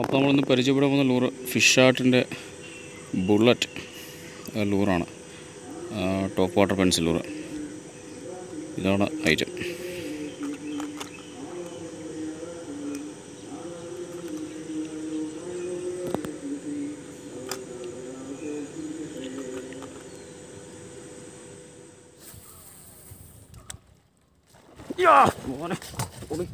അപ്പോൾ നമ്മളിന്ന് പരിചയപ്പെടാൻ പോകുന്ന ലൂറ് ഫിഷ് ആർട്ടിൻ്റെ ബുള്ളറ്റ് ആ, ലൂറാണ് ആ, ടോപ്പ് വാട്ടർ പെൻസിൽ ലൂറ് ഇതാണ് ഐറ്റം മോനെ ഓടി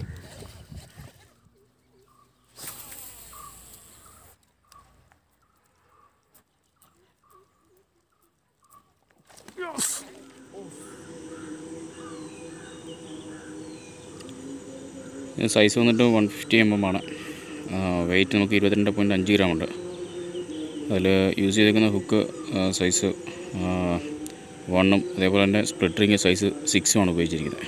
സൈസ് വന്നിട്ട് വൺ ഫിഫ്റ്റി എം എം ആണ് വെയിറ്റ് നമുക്ക് ഇരുപത്തിരണ്ട് പോയിൻറ്റ് അഞ്ച് ഗ്രാം ഉണ്ട് അതിൽ യൂസ് ചെയ്തിരിക്കുന്ന ഹുക്ക് സൈസ് വണ്ണും അതേപോലെ തന്നെ സ്പ്ലിറ്റ് റിങ് സൈസ് സിക്സും ആണ് ഉപയോഗിച്ചിരിക്കുന്നത്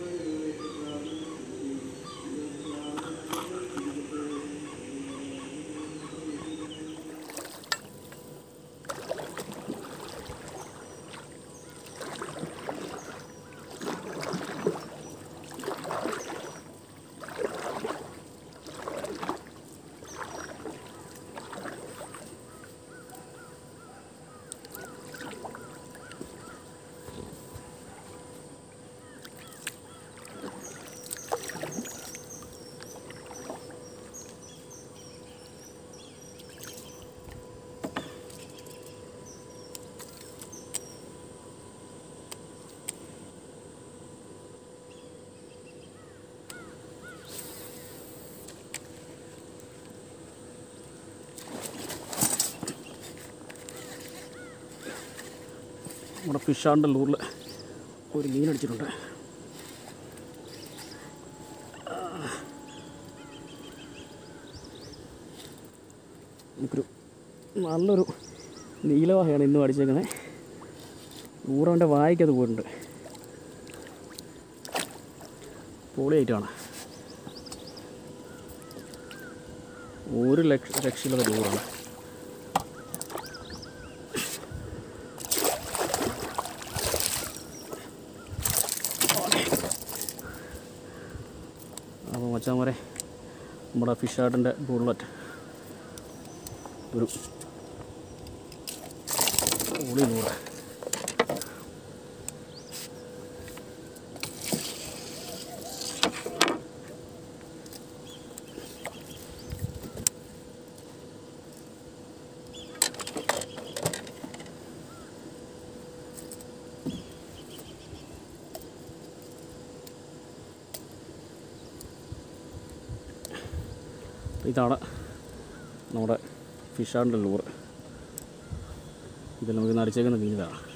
നമ്മുടെ ഫിഷാണ്ട് ലൂറിൽ ഒരു മീൻ അടിച്ചിട്ടുണ്ട് നമുക്കൊരു നല്ലൊരു നീലവാഹയാണ് ഇന്നും അടിച്ചേക്കുന്നത് ലൂറവൻ്റെ വായിക്കത് പോയിട്ടുണ്ട് പൊളിയായിട്ടാണ് ഒരു ലക്ഷ രക്ഷയില്ലാത്ത ലൂറാണ് അപ്പോൾ മച്ചാമാരെ നമ്മുടെ ഫിഷ് ആർട്ടിൻ്റെ ബുള്ളറ്റ് ഒരു ഉളി നൂറ് ഇതാണ് നമ്മുടെ ഫിഷ് ആർട്ടിൻ്റെ ലൂറ് ഇതിൽ നമുക്ക് നടിച്ചേക്കുന്ന മീൻ ഇതാണ്